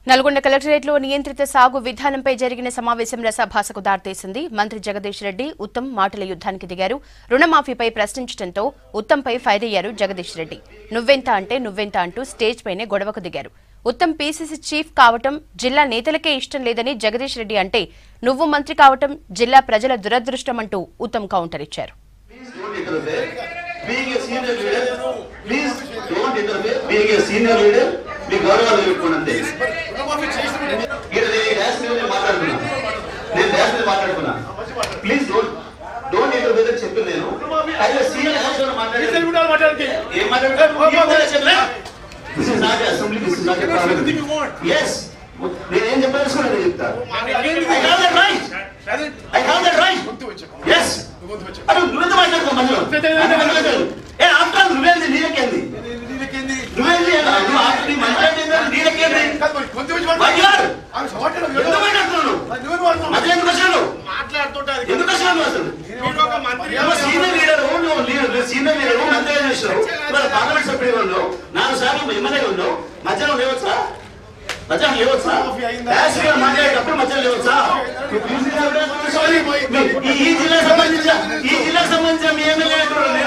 నల్గొండ కలెక్టరేట్లో నియంత్రిత సాగు విధానంపై జరిగిన సమావేశం రసాభాసకు దారితీసింది మంత్రి జగదీష్ రెడ్డి ఉత్తమ్ మాటల యుద్ధానికి దిగారు రుణమాఫీపై ప్రశ్నించడంతో ఉత్తమ్పై ఫైర్ అయ్యారు జగదీష్ రెడ్డి నువ్వెంత అంటే నువ్వెంత అంటూ స్టేజ్ పైనే గొడవకు దిగారు ఉత్తమ్ పీసీసీ చీఫ్ కావటం జిల్లా నేతలకే ఇష్టం లేదని జగదీష్ రెడ్డి అంటే నువ్వు మంత్రి కావటం జిల్లా ప్రజల దురదృష్టమంటూ ఉత్తమ్ కౌంటర్ ఇచ్చారు Please don't interfere. Being a senior leader, please don't interfere. Being a senior leader, మీ గౌరవాలు పెట్టుకోండి అంతే ఇక్కడ నేను డాష్ మీద నేను మాట్లాడుతున్నా నేను డాష్ మీద మాట్లాడుతున్నా ప్లీజ్ డోంట్ డోంట్ ఇంటర్ఫియర్ అని చెప్పి నేను అయితే సీనియర్ డాష్ మీద మాట్లాడాను ఏం మాట్లాడుతున్నా this is not assembly this is not parliament yes నేను ఏం చెప్పదలుచుకున్నా నేను చెప్తా I have that right I have that right yes అరే నువ్వెంత మాట్లాడుకో మధ్యలో ఏ ఆఫ్టర్ నువ్వేంది నీలకేంది నువ్వేంది నువ్వు ఆఫ్టర్ నీ మాట్లాడేది నీలకేంది మధ్యలో ఎందుకు మాట్లాడుతున్నావు మధ్య ఎందుకు వచ్చాను ఎందుకు వచ్చాను అసలు నువ్వు సీనియర్ లీడర్ నువ్వు లీడర్ సీనియర్ లీడర్ మంత్రి చేసావు ఇవాళ పార్లమెంట్ సభ్యుడిగా ఉన్నావు నాలుగు సార్లు ఎమ్మెల్యే ఉన్నావు మధ్యలో లేవచ్చా మధ్యాహ్నం లేవచ్చా డాష్ గారు మాట్లాడేటప్పుడు మధ్యలో లేవచ్చా ఈ ఈ జిల్లా సంబంధించిన ఈ జిల్లా సంబంధించిన మీ ఎమ్మెల్యే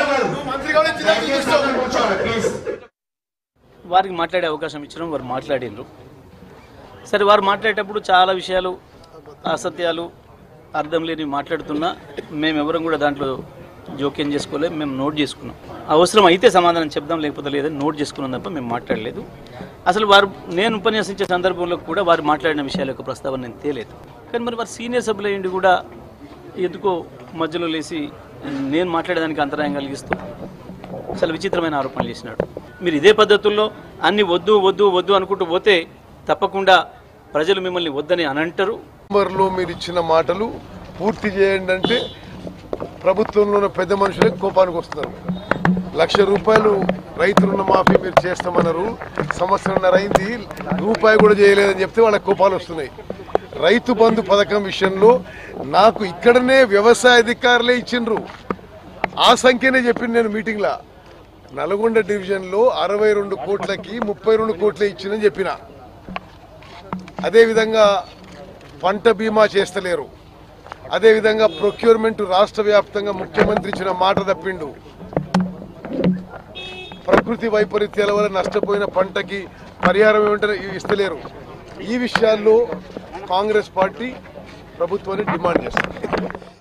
ప్లీజ్ వారికి మాట్లాడే అవకాశం ఇచ్చడం వారు మాట్లాడినరు సరే వారు మాట్లాడేటప్పుడు చాలా విషయాలు అసత్యాలు అర్థం లేని మాట్లాడుతున్నా మేము ఎవరం కూడా దాంట్లో జోక్యం చేసుకోలేదు మేము నోట్ చేసుకున్నాం అవసరం అయితే సమాధానం చెప్దాం లేకపోతే లేదని నోట్ చేసుకున్నాం తప్ప మేము మాట్లాడలేదు అసలు వారు నేను ఉపన్యసించే సందర్భంలో కూడా వారు మాట్లాడిన విషయాల యొక్క ప్రస్తావన నేను తేలేదు కానీ మరి వారు సీనియర్ సభ్యులు అయ్యిండి కూడా ఎందుకో మధ్యలో లేచి నేను మాట్లాడేదానికి అంతరాయం కలిగిస్తూ చాలా విచిత్రమైన ఆరోపణలు చేసినాడు మీరు ఇదే పద్ధతుల్లో అన్ని వద్దు వద్దు వద్దు అనుకుంటూ పోతే తప్పకుండా ప్రజలు మిమ్మల్ని వద్దని అనంటారు నవంబర్లో మీరు ఇచ్చిన మాటలు పూర్తి చేయండి అంటే ప్రభుత్వంలో ఉన్న పెద్ద మనుషులే కోపానికి వస్తున్నారు లక్ష రూపాయలు రైతు రుణమాఫీ మీరు చేస్తామన్నారు సంవత్సరంన్నర అయింది రూపాయి కూడా చేయలేదని చెప్తే వాళ్ళకి కోపాలు వస్తున్నాయి రైతు బంధు పథకం విషయంలో నాకు ఇక్కడనే వ్యవసాయ అధికారులే ఇచ్చిండ్రు ఆ సంఖ్యనే చెప్పింది నేను మీటింగ్లో నల్గొండ డివిజన్లో అరవై రెండు కోట్లకి ముప్పై రెండు కోట్లే ఇచ్చిందని చెప్పిన అదేవిధంగా పంట బీమా చేస్తలేరు అదేవిధంగా ప్రొక్యూర్మెంట్ రాష్ట్ర వ్యాప్తంగా ముఖ్యమంత్రి ఇచ్చిన మాట తప్పిండు ప్రకృతి వైపరీత్యాల వల్ల నష్టపోయిన పంటకి పరిహారం ఏమంటారు ఇస్తలేరు ఈ విషయాల్లో కాంగ్రెస్ పార్టీ ప్రభుత్వాన్ని డిమాండ్ చేస్తుంది